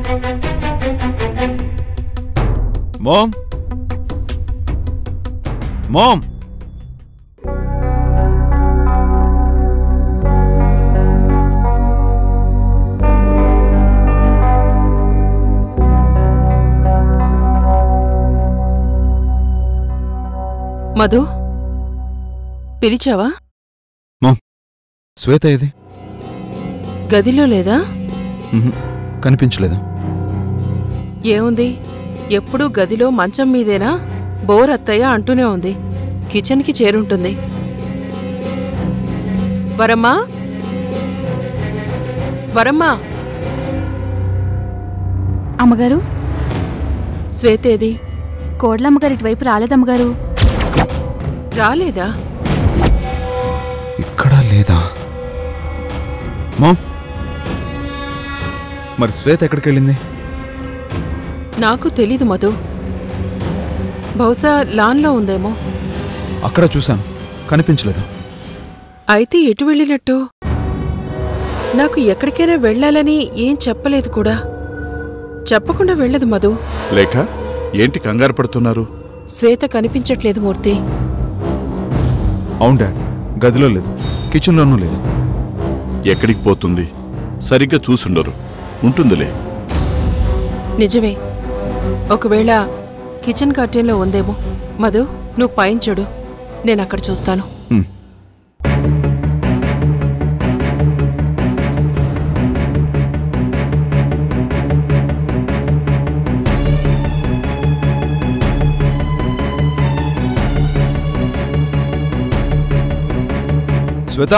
Mom mom Madhu పిలిచావా శ్వేత ఏది గదిలో లేదా ఉహుం, కనిపించలేదు ఏముంది ఎప్పుడూ గదిలో మంచం మీదేనా బోర్ అత్తయ్య అంటూనే ఉంది కిచెన్కి చేరుంటుంది వరమ్మా వరమ్మా అమ్మగారు శ్వేతేది కోడ్లమ్మగారు ఇటువైపు రాలేదమ్మగారు రాలేదా ఇక్కడా లేదా మామ్ మరి శ్వేత ఎక్కడికి వెళ్ళింది నాకు తెలీదు మధు బహుశా లాన్లో ఉందేమో అక్కడ చూశాను కనిపించలేదు అయితే ఎటు వెళ్ళినట్టు నాకు ఎక్కడికైనా వెళ్ళాలని ఏం చెప్పలేదు కూడా చెప్పకుండా వెళ్ళదు మధు లేక ఏంటి కంగారు పడుతున్నారు శ్వేత కనిపించట్లేదు మూర్తి అవును డాడ్ గదిలో లేదు కిచెన్లోనూ లేదు ఎక్కడికి పోతుంది సరిగ్గా చూసుండరు ఉంటుందిలే నిజమే ఒకవేళ కిచెన్ కర్టెన్లో ఉందేమో మధు నువ్వు పైన చూడు నేను అక్కడ చూస్తాను ఉమ్. శ్వేత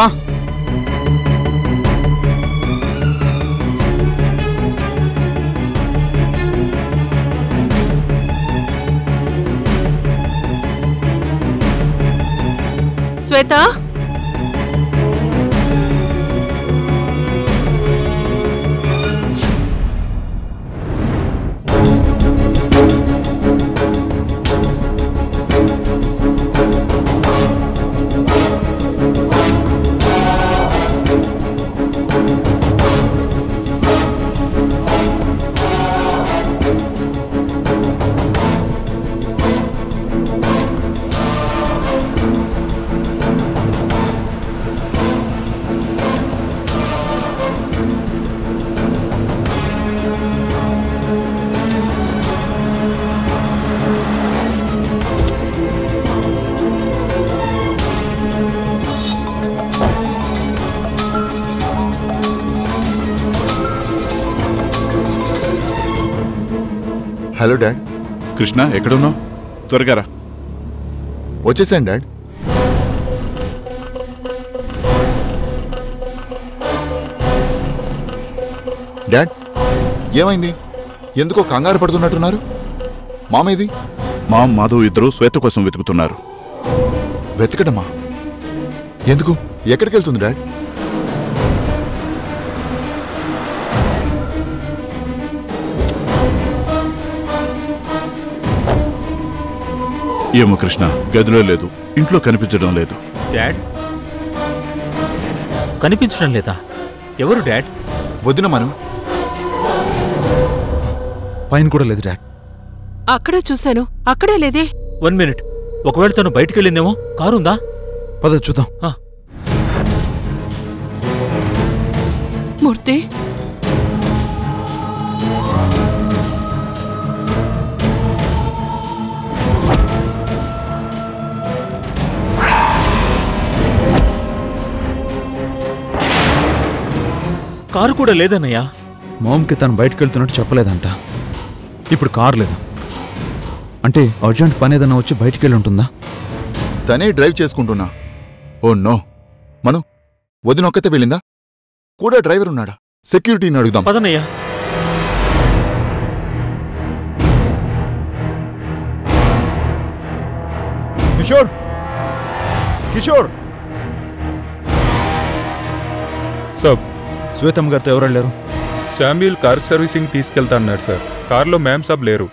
శ్వేత హలో డాడ్ కృష్ణ ఎక్కడున్నావు త్వరగా రా వచ్చేసాను డాడ్ డాడ్ ఏమైంది ఎందుకో కంగారు పడుతున్నట్టున్నారు మామేది మా మాధవ్ ఇద్దరు శ్వేత కోసం వెతుకుతున్నారు వెతకడమా ఎందుకు ఎక్కడికి వెళ్తుంది డాడ్ ఏమో కృష్ణ గదిలో లేదు ఇంట్లో కనిపించడం లేదు డాడ్ కనిపించడం లేదా ఎవరు డాడ్ వదిన మనం పైన కూడా లేదు డాడ్ అక్కడే చూశాను అక్కడే లేదే వన్ మినిట్ ఒకవేళ తను బయటికి వెళ్ళిందేమో కారు ఉందా పద చూద్దాం మూర్తి కారు కూడా లేదన్నయ్యా మామ్కి తను బయటకు వెళ్తున్నట్టు చెప్పలేదంట ఇప్పుడు కార్ లేదు అంటే అర్జెంట్ పని ఏదైనా వచ్చి బయటికి వెళ్ళి ఉంటుందా తనే డ్రైవ్ చేసుకుంటున్నా ఓ నో మను వదిన ఒక్కతే వెళ్ళిందా కూడా డ్రైవర్ ఉన్నాడా సెక్యూరిటీని అడుగుదాం పదనయ్యా కిషోర్ కిషోర్ సార్ శ్వేతమ్మ గారితో ఎవరు వెళ్ళారు శామ్యూల్ కార్ సర్వీసింగ్ తీసుకెళ్తా అన్నాడు సార్ కార్లో మ్యామ్ సాబ్ లేరు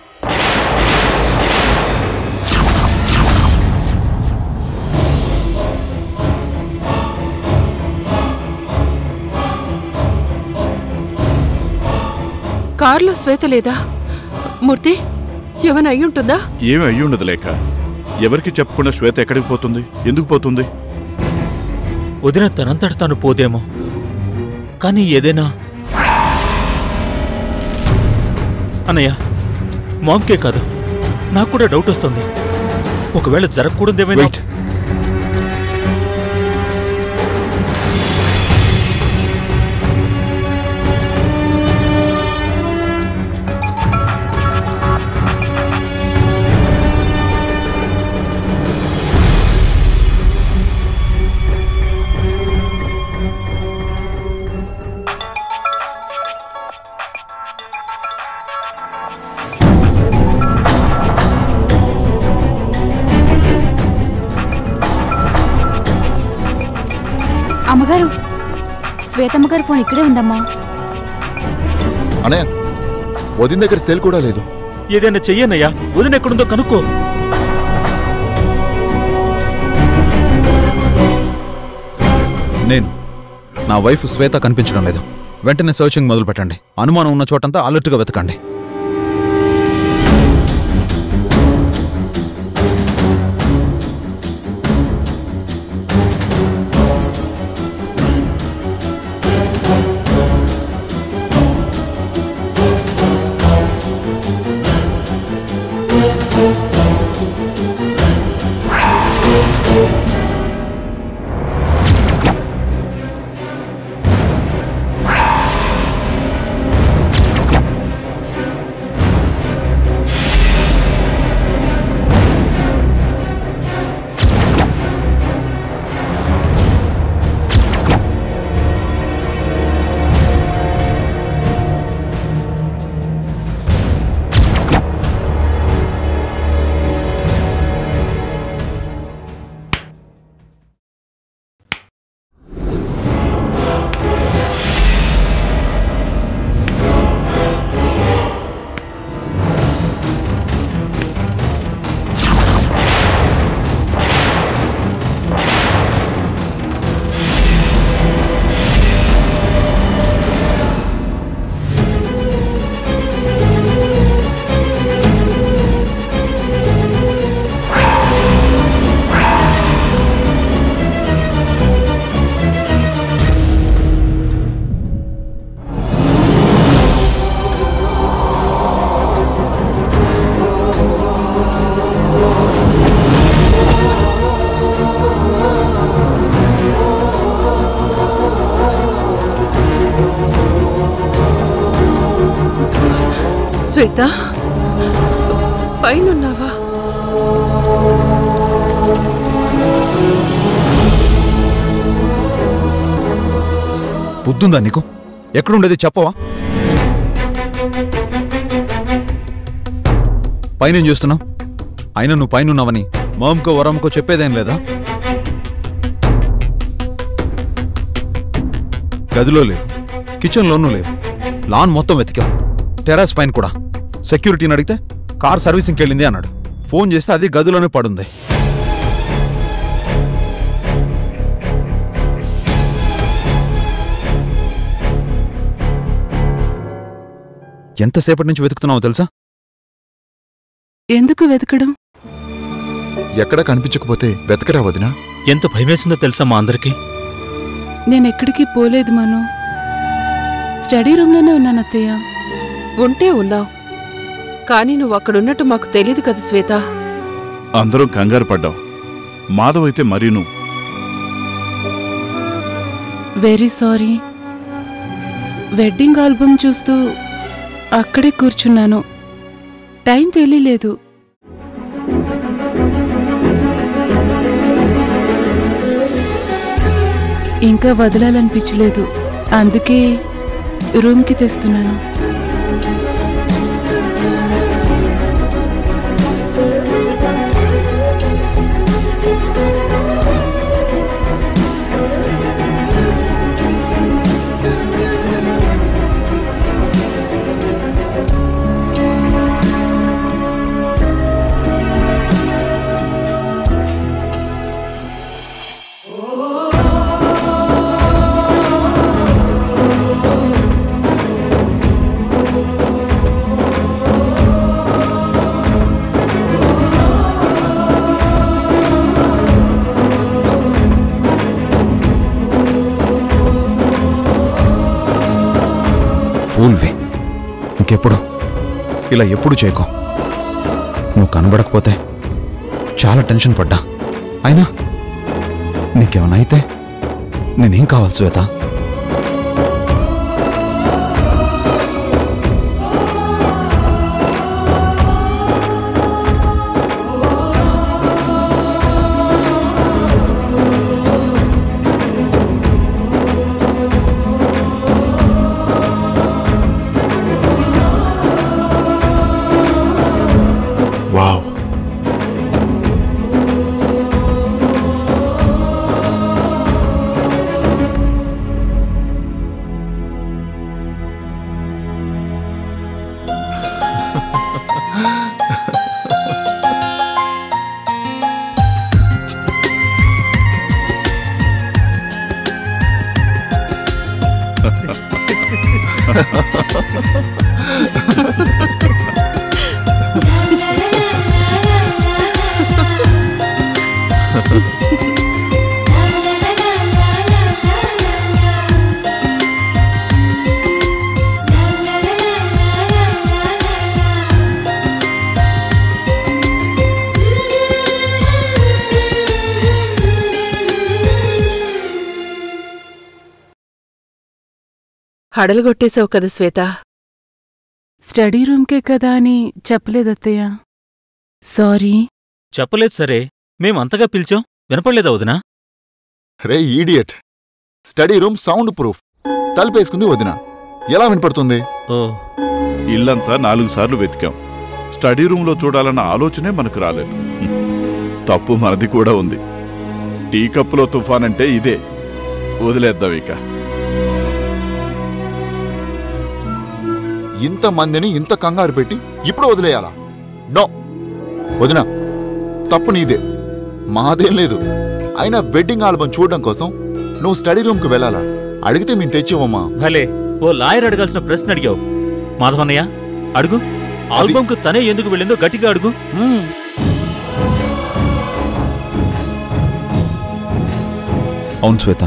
కారులో శ్వేత లేదా మూర్తి ఏమైనా అయ్యుంటుందా ఏమి అయ్యి ఉండదు లేక ఎవరికి చెప్పకుండా శ్వేత ఎక్కడికి పోతుంది ఎందుకు పోతుంది వదిన తనంతట తాను పోదేమో కానీ ఏదైనా అన్నయ్య మామ్కే కాదు నాకు కూడా డౌట్ వస్తుంది ఒకవేళ జరగకూడదేమైనా వెయిట్ అమ్మగారు శ్వేతమ్మగారు ఫోన్ ఇక్కడే ఉందమ్మా అనయ్య వదిన దగ్గర సెల్ కూడా లేదు ఏదైనా చెయ్యనయ్యా వదిన ఎక్కడుందో కనుక్కో నేను నా వైఫ్ శ్వేత కనిపించడం లేదు వెంటనే సర్చింగ్ మొదలు పెట్టండి అనుమానం ఉన్న చోటంతా అలర్ట్గా వెతకండి శ్వేత పైనున్నావా బుద్ధుందా నీకు ఎక్కడుండేది చెప్పవా పైన చూస్తున్నావు అయినా నువ్వు పైన ఉన్నావని మామకో వరంకో చెప్పేదేం లేదా గదిలో లేవు కిచెన్లోనూ లేవు లాన్ మొత్తం వెతికాం టెరాస్ పైన కూడా సెక్యూరిటీని అడిగితే కార్ సర్వీసింగ్కి వెళ్ళింది అన్నాడు ఫోన్ చేస్తే అది గదిలోనే పడుంది ఎంతసేపటి నుంచి వెతుకుతున్నావో తెలుసా ఎందుకు వెతకడం ఎక్కడా కనిపించకపోతే వెతకరా వదినా ఎంత భయమేసిందో తెలుసా మా అందరికీ నేను ఎక్కడికి పోలేదు మను స్టడీ రూమ్లోనే ఉన్నాను అత్తయ్య ఉంటే ఉన్నావు కానీ నువ్వు అక్కడున్నట్టు మాకు తెలీదు కదా శ్వేత అందరం కంగారు పడ్డాం మాధవ్ అయితే మరీను వెరీ సారీ వెడ్డింగ్ ఆల్బమ్ చూస్తూ అక్కడే కూర్చున్నాను టైం తెలియలేదు ఇంకా వదలాలనిపించలేదు అందుకే రూమ్కి తెస్తున్నాను ఫూల్వి ఇంకెప్పుడు ఇలా ఎప్పుడు చేయకో నువ్వు కనబడకపోతే చాలా టెన్షన్ పడ్డా అయినా నీకేమైనా అయితే నేనేం కావాలి శ్వేత వావ్ హడలుగొట్టేశావు కదా శ్వేత స్టడీ రూమ్కే కదా అని చెప్పలేదత్తయ్య సారీ చెప్పలేదు సరే మేం అంతగా పిలిచాం వినపడలేదా వదినా రే idiot study room sound proof తలుపేసుకుంది వదిన ఎలా వినపడుతుంది ఓ ఇల్లంతా నాలుగు సార్లు వెతికాం స్టడీ రూమ్లో చూడాలన్న ఆలోచనే మనకు రాలేదు హ్మ్. తప్పు మనది కూడా ఉంది టీ కప్పులో తుఫాన్ అంటే ఇదే వదిలేద్దాం ఇక ఇంత మందిని ఇంత కంగారు పెట్టి ఇప్పుడు వదిలేయాలా నో వదిన తప్పు నీదే మాదేం లేదు అయినా వెడ్డింగ్ ఆల్బమ్ చూడడం కోసం నువ్వు స్టడీ రూమ్కి వెళ్ళాలా అడిగితే మేము తెచ్చివమ్మా భలే ఓ లాయర్ అడగాల్సిన ప్రశ్న అడిగావు మాధవన్నయ్య అడుగు ఆల్బమ్కు తనే ఎందుకు వెళ్ళిందో గట్టిగా అడుగు మ్మ్. అవును శ్వేత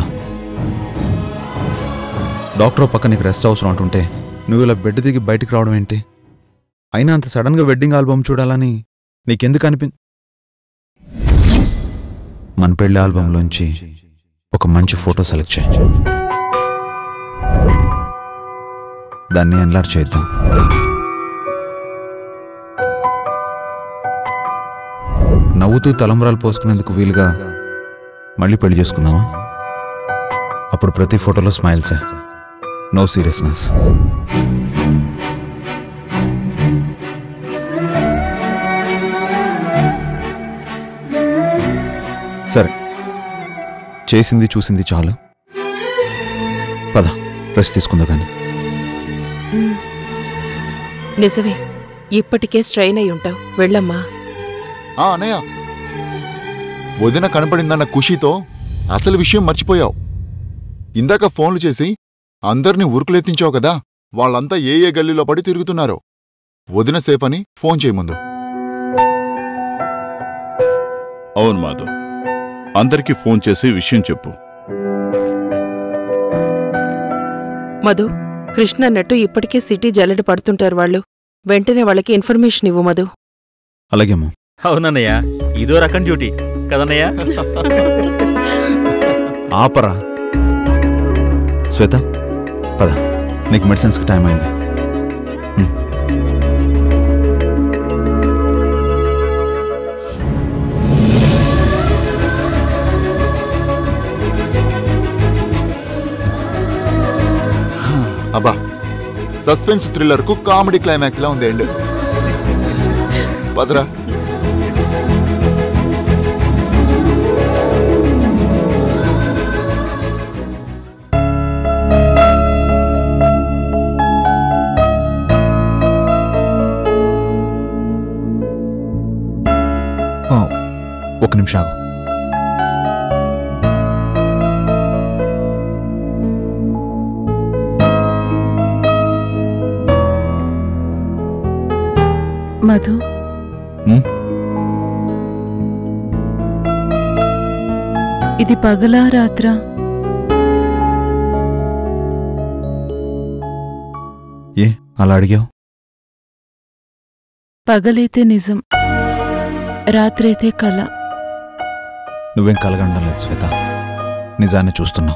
డాక్టర్ పక్క నీకు రెస్ట్ అవసరం అంటుంటే నువ్వు ఇలా బెడ్ దిగి బయటికి రావడం ఏంటి అయినా అంత సడన్గా వెడ్డింగ్ ఆల్బమ్ చూడాలని నీకెందుకు అనిపి మన పెళ్లి ఆల్బంలోంచి ఒక మంచి ఫోటో సెలెక్ట్ చేయి దాన్ని ఎన్లార్ చేద్దాం నవ్వుతూ తలంబరాలు పోసుకునేందుకు వీలుగా మళ్ళీ పెళ్లి చేసుకుందామా అప్పుడు ప్రతి ఫోటోలో స్మైల్సే నో సీరియస్నెస్ సరే చేసింది చూసింది చాలు పద రెస్ట్ తీసుకుందా కానీ నిజమే ఇప్పటికే స్ట్రైన్ అయి ఉంటావు వెళ్ళమ్మా ఆ అన్నయ్య వదిన కనపడిందన్న ఖుషీతో అసలు విషయం మర్చిపోయావు ఇందాక ఫోన్లు చేసి అందర్నీ ఉరుకులెత్తించావు కదా వాళ్ళంతా ఏ ఏ గల్లీలో పడి తిరుగుతున్నారో వదిన సేఫ్ అని ఫోన్ చేయముందు అవును మాధవ్ అందరికీ ఫోన్ చేసి విషయం చెప్పు మధు కృష్ణ అన్నట్టు ఇప్పటికే సిటీ జల్లెడ పడుతుంటారు వాళ్ళు వెంటనే వాళ్ళకి ఇన్ఫర్మేషన్ ఇవ్వు మధు అలాగేమో అవునన్నయ్య ఇదో రకం డ్యూటీ కదన్నయ్య ఆపరా శ్వేత పద నీకు మెడిసిన్స్కి టైం అయింది హ్మ్. అబ్బా సస్పెన్స్ థ్రిల్లర్ కు కామెడీ క్లైమాక్స్ లా ఉంది ఎండ్ పదరా ఓ, ఒక నిమిషం ఆగు మధు హ్మ్? ఇది పగలా రాత్రా ఏ అలా అడిగావు పగలైతే నిజం రాత్రైతే కళ నువ్వేం కలగండం లేదు శ్వేత నిజాన్ని చూస్తున్నావు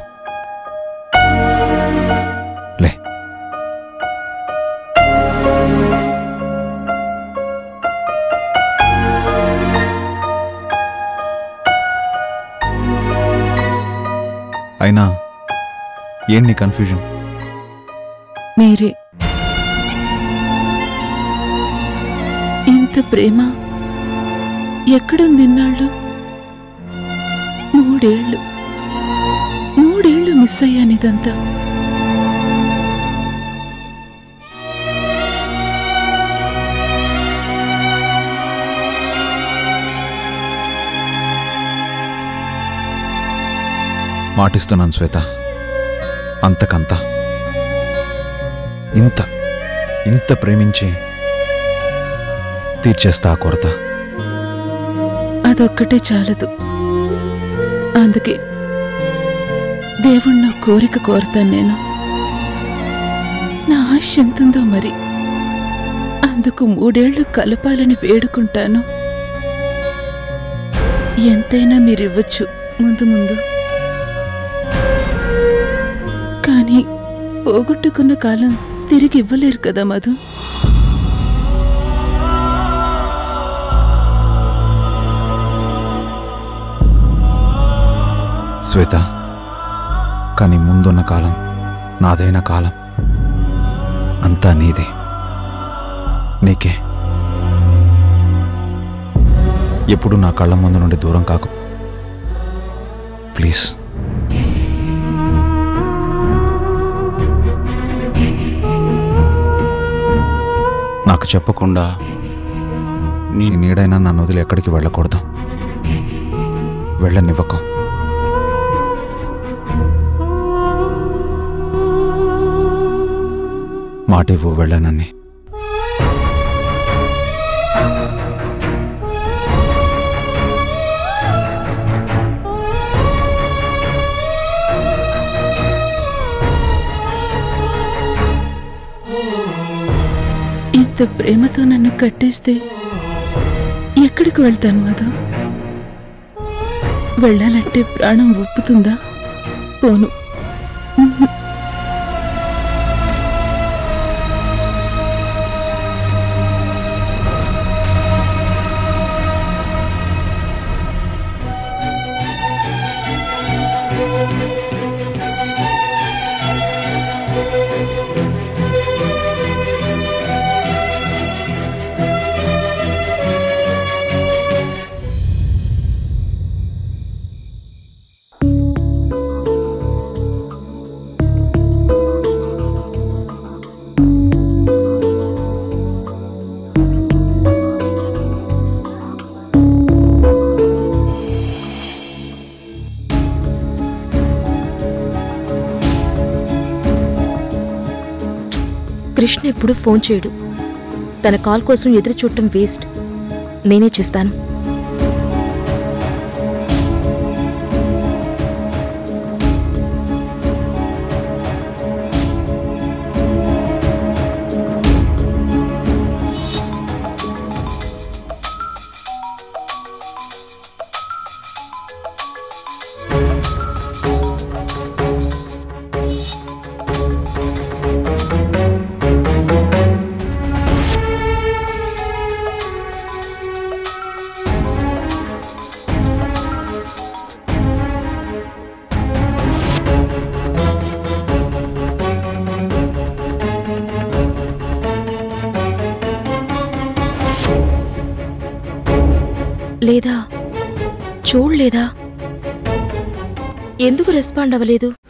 లే అయినా ఏం నీ కన్ఫ్యూజన్ మీరే ఇంత ప్రేమ ఎక్కడుంది ఇన్నాళ్ళు మూడేళ్ళు మూడేళ్లు మిస్ అయ్యాను ఇదంతా మాటిస్తున్నాను శ్వేత అంతకంత ఇంత ఇంత ప్రేమించి తీర్చేస్తా ఆ కొరత అదొక్కటే చాలదు అందుకే దేవుణ్ణి కోరిక కోరతాను నేను నా ఆశ ఎంతుందో మరి అందుకు మూడేళ్లు కలపాలని వేడుకుంటాను ఎంతైనా మీరివ్వచ్చు ముందు ముందు కానీ పోగొట్టుకున్న కాలం తిరిగి ఇవ్వలేరు కదా మధు శ్వేత కానీ ముందున్న కాలం నాదైన కాలం అంతా నీదే నీకే ఎప్పుడు నా కళ్ళ ముందు నుండి దూరం కాకు ప్లీజ్ నాకు చెప్పకుండా నీ నీడైనా నన్ను వదిలి ఎక్కడికి వెళ్ళకూడదు వెళ్ళనివ్వకు మాటివ్వు వెళ్ళనని ఇంత ప్రేమతో నన్ను కట్టేస్తే ఎక్కడికి వెళ్తాను మధు వెళ్ళాలంటే ప్రాణం ఒప్పుతుందా పోను కృష్ణ ఎప్పుడు ఫోన్ చేయడు తన కాల్ కోసం ఎదురు చూడటం వేస్ట్ నేనే చేస్తాను లేదా చూడలేదా ఎందుకు రెస్పాండ్ అవ్వలేదు